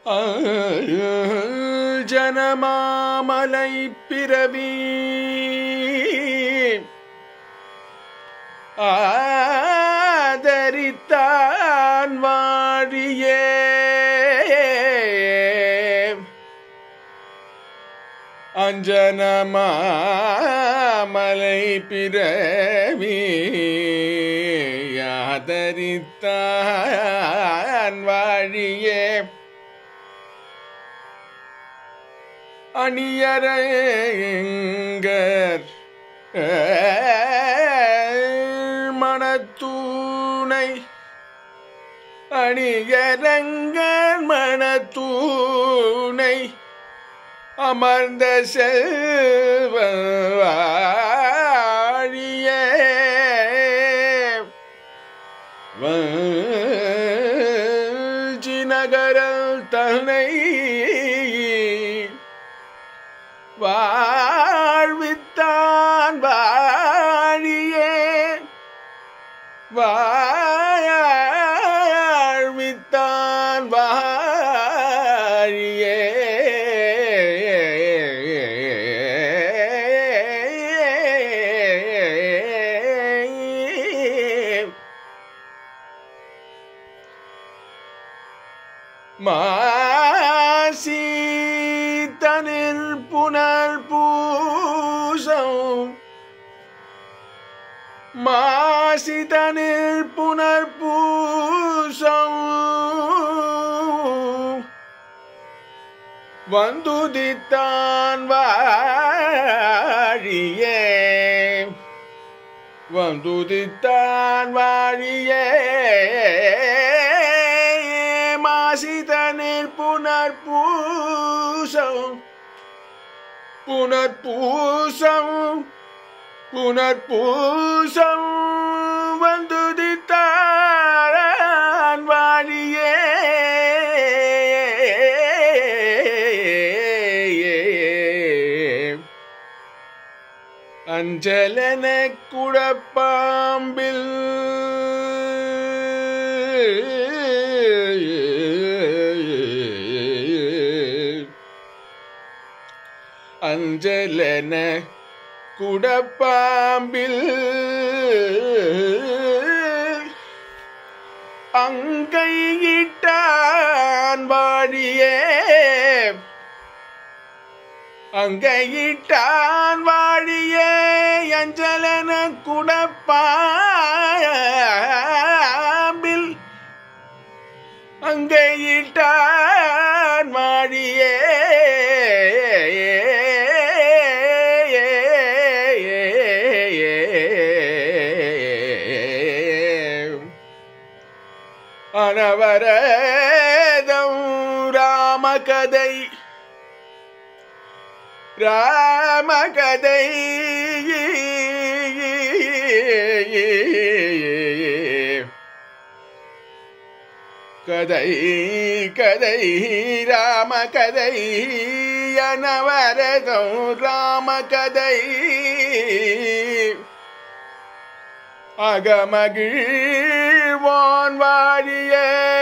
ஜனமாமலை பிறவி ஆதரித்தான் வாழியே அஞ்சனமாமலை பிறவி ஆதரித்தான் வாழியே அணியரங்கர் மணத்தூணை அணியரங்கர் மணத்தூணை அமர்ந்த செல்வாழியே நகரல் தன்னை வாழ்வித்தான் வாழியே வாழ்வித்தான் வாழியே மாசீத்தனில் புனல் பூசம் மாசிதனில் புனர் பூசம் வந்துதித்தான் வாழியே வந்துதித்தான் வாழியே மாசிதனில் புனர் பூசம் புனர்பூசம் புனர்பூசம் வந்துதித்தான் வாழியே அஞ்சலன குடப்பாம்பில் அஞ்சலன குடப்பாம்பில் அங்கையிட்டான் வாழியே அங்கையிட்டான் வாழியே அஞ்சலன குடப்பாம்பில் அங்கையிட்டான் வாழியே அனவரதம் ராமகதை ராமகதை கதை கதை ராமகதை அனவரதம் ராமகதை அகமகிழ்வான் வாழியே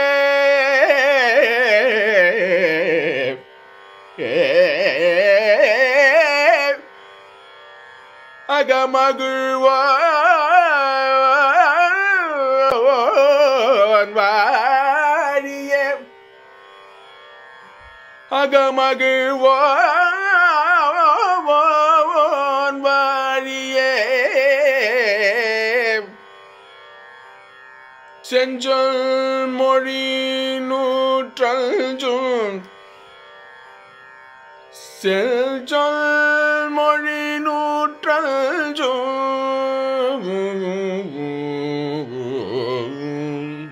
அகமகிழ்வான் வாழியே அகமகிழ்வான் வாழியே செஞ்சொல் மொழி நூற்றஞ்சும் செஞ்சொல் மொழி நூற்றஞ்சும்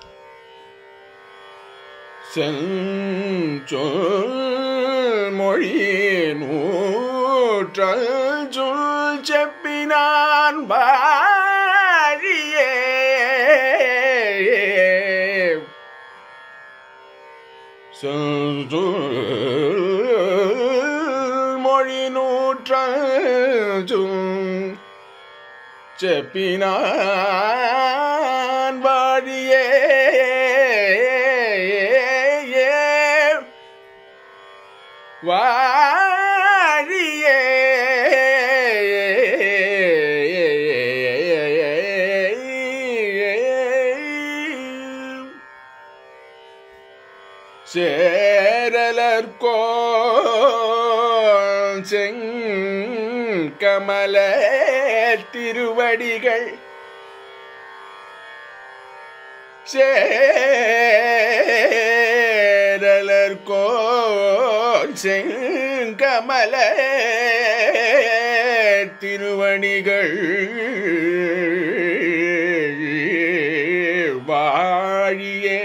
செஞ்சொல் மொழி நூற்றஞ்சும் செப்பினான் பாழியே செஞ்சொல் மொழி நூற்றஞ்சும் செப்பினான் வாழியே வாழியே சேரலர்கோ செங்கமல திருவடிகள் சேரலர்கோ செங்கமல திருவடிகள் வாழியே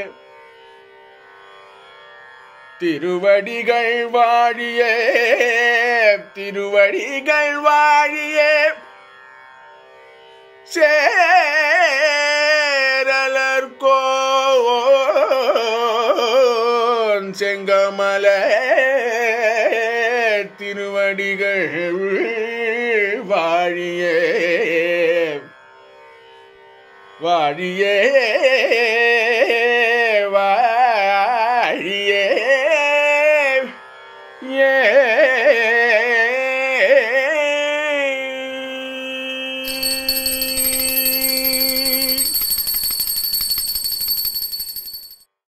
திருவடிகள் வாழியே திருவடிகள் வாழியே சேரலர்கோ செங்கமல திருவடிகள் வாழியே வாழியே